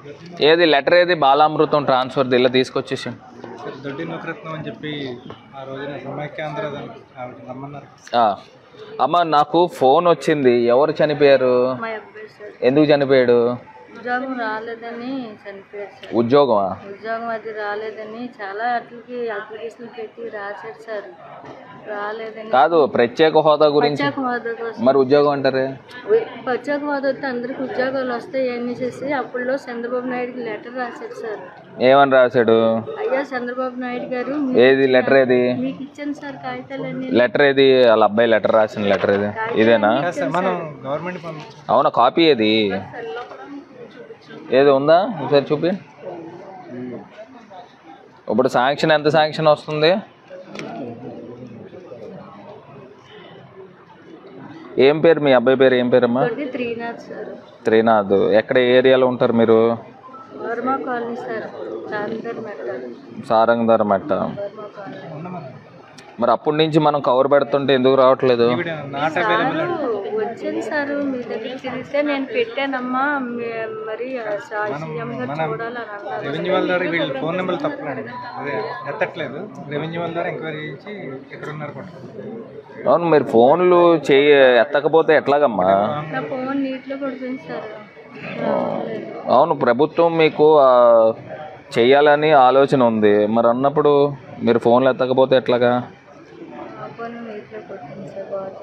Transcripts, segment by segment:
ఏది లెటర్ ఏది బాలామృతం ట్రాన్స్ఫర్ ఇలా తీసుకొచ్చేసి దొడ్డి నూకరత్నం అని చెప్పి ఆ రోజున సమైక్యాంధ్ర ఆవిడ రమ్మన్నారు ఆ. అమ్మ నాకు ఫోన్ వచ్చింది ఎవరు చనిపోయారు మా అబ్బాయి సార్ ఎందుకు చనిపోయాడు ఉద్యోగం రాలేదని చనిపోయారు సార్ ఉద్యోగమా ఉద్యోగం అది రాలేదని చాలా అట్లకి అప్లికేషన్ పెట్టి రాశారు సార్ రాలేదని కాదు ప్రత్యేక హోదా గురించి ప్రత్యేక హోదా కోసం మరి ఉద్యోగం అంటారే ఉ- ప్రత్యేక హోదా వస్తే అందరికి ఉద్యోగాలు వస్తాయి అని చేసి అప్పుడులో చంద్రబాబు నాయుడుకి లెటర్ రాశారు సార్ ఏమని రాశాడు అయ్యా చంద్రబాబు నాయుడు గారు మీ- ఏది లెటర్ ఏది మీకు ఇచ్చాను సార్ కాగితాలన్నీ లెటర్ ఏది వాళ్ళ అబ్బాయి లెటర్ రాసిన లెటర్ ఏది ఇదేనా సార్ మనం గవర్నమెంట్ పంపించాం అవునా కాపీ ఏది ఏది ఉందా ఒకసారి చూపి ఇప్పుడు శాంక్షన్ ఎంత శాంక్షన్ వస్తుంది ఏం పేరు మీ అబ్బాయి పేరు ఏం పేరమ్మా తోటి త్రీనాథ్ సార్ త్రినాథ్ ఎక్కడ ఏ ఏరియాలో ఉంటారు మీరు వర్మ కాలనీ సార్ చాందర్ మెట్టాలి సారంగధర మెట్ట వర్మ కాలనీ మరి అప్పటి నుంచి మనం కవర్ పెడుతుంటే ఎందుకు రావట్లేదు నాట్ సారు వచ్చింది సారు మీ దగ్గర తిరిగితే నేను పెట్టానమ్మా మీ- మరి సీఎం గారు చూడాలని అన్నారు రెవెన్యూ వాళ్ళ ద్వారా వీళ్ళు ఫోన్ నెంబర్లు తప్పులండి అదే ఎత్తట్లేదు రెవెన్యూ వాళ్ళ ద్వారా ఎంక్వైరీ చేసి ఎక్కడ ఉన్నారు పట్టుకుంటారు అవును మీరు ఫోన్లు చేయ ఎత్తకపోతే ఎట్లాగమ్మా నా ఫోన్ నీటిలో పడుతుంది సార్ అవును ప్రభుత్వం మీకు ఆ, చెయ్యాలని ఆలోచన ఉంది మరి అన్నప్పుడు మీరు ఫోన్లు ఎత్తకపోతే ఎట్లాగా నా ఫోన్ నీటిలో పడుతుంది సార్ బాగా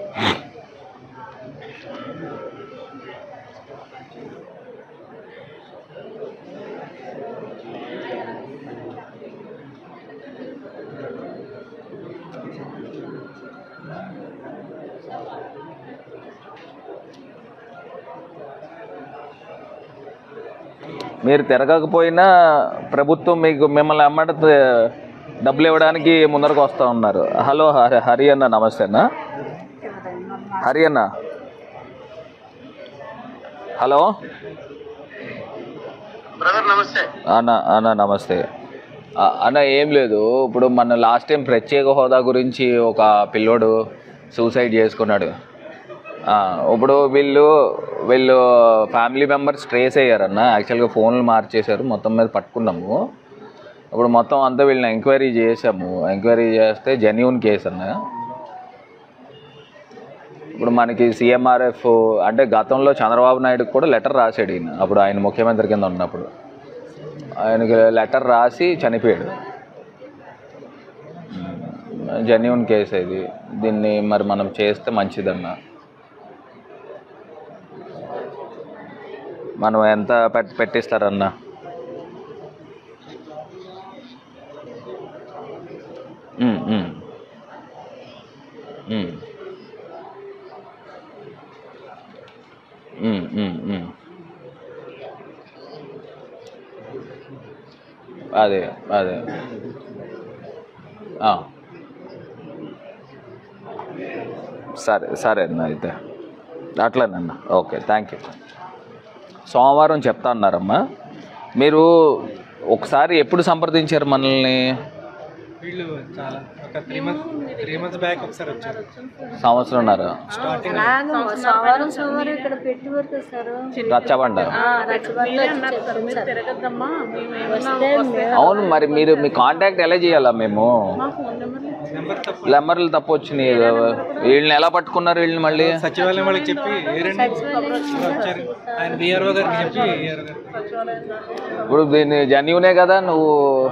మీరు తిరగకపోయినా ప్రభుత్వం మీకు మిమ్మల్ని అమ్మట డబ్బులు ఇవ్వడానికి ముందరకు వస్తూ ఉన్నారు హలో హరి హరి అన్న నమస్తే అన్న హరి అన్న హలో అన్న అన్న నమస్తే ఆ, అన్న ఏం లేదు ఇప్పుడు మన లాస్ట్ టైం ప్రత్యేక హోదా గురించి ఒక పిల్లోడు సూసైడ్ చేసుకున్నాడు ఆ, ఇప్పుడు వీళ్ళు వీళ్ళు ఫ్యామిలీ మెంబర్స్ ట్రేస్ అయ్యారన్న యాక్చువల్గా ఫోన్లు మార్చేశారు మొత్తం మీద పట్టుకున్నాము ఇప్పుడు మొత్తం అంతా వీళ్ళని ఎంక్వైరీ చేసాము ఎంక్వైరీ చేస్తే జెన్యున్ కేసు అన్న ఇప్పుడు మనకి సీఎంఆర్ఎఫ్ అంటే గతంలో చంద్రబాబు నాయుడుకి కూడా లెటర్ రాశాడు ఈయన అప్పుడు ఆయన ముఖ్యమంత్రి కింద ఉన్నప్పుడు ఆయనకి లెటర్ రాసి చనిపోయాడు జెన్యున్ కేసు ఇది దీన్ని మరి మనం చేస్తే మంచిదన్న మనం ఎంత పెట్ పెట్టిస్తారన్న ఉమ్, ఉమ్. ఉమ్. ఉమ్, ఉమ్, ఉమ్. అదే అదే ఆ. సరే సరే అన్న అయితే అట్లనన్న ఓకే థ్యాంక్ యూ సోమవారం చెప్తా అన్నారమ్మా మీరు ఒకసారి ఎప్పుడు సంప్రదించారు మనల్ని వీళ్ళు చాలా ఒక three months three months back ఒకసారి వచ్చారు సంవత్సరంన్నర అలాగే సోమవారం సోమవారం ఇక్కడ పెట్టి పడుతుంది సార్ రచ్చబండ తిరగద్దమ్మా అవును మరి మీరు మీ కాంటాక్ట్ ఎలా చేయాలా మేము నెంబర్ తప్పు నెంబర్లు తప్పు వచ్చినాయి వీళ్ళని ఎలా పట్టుకున్నారు వీళ్ళని మళ్ళీ సచివాలయం వాళ్ళకి చెప్పి ఏరండి వచ్చారు ఆయన విఆర్ఓ గారికి చెప్పి విఆర్ఓ గారికి ఇప్పుడు దీన్ని జెన్యునే కదా నువ్వు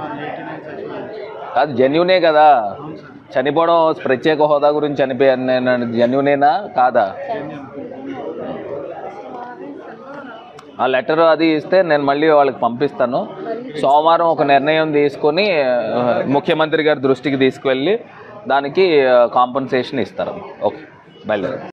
కాదు జెన్యునే కదా చనిపోవడం ప్రత్యేక హోదా గురించి చనిపోయాను నేను జెన్యునేనా కాదా ఆ లెటర్ అది ఇస్తే నేను మళ్ళీ వాళ్ళకి పంపిస్తాను సోమవారం ఒక నిర్ణయం తీసుకొని ఆ, ముఖ్యమంత్రి గారి దృష్టికి తీసుకువెళ్ళి దానికి కాంపన్సేషన్ ఇస్తారు ఓకే బయలుదేరు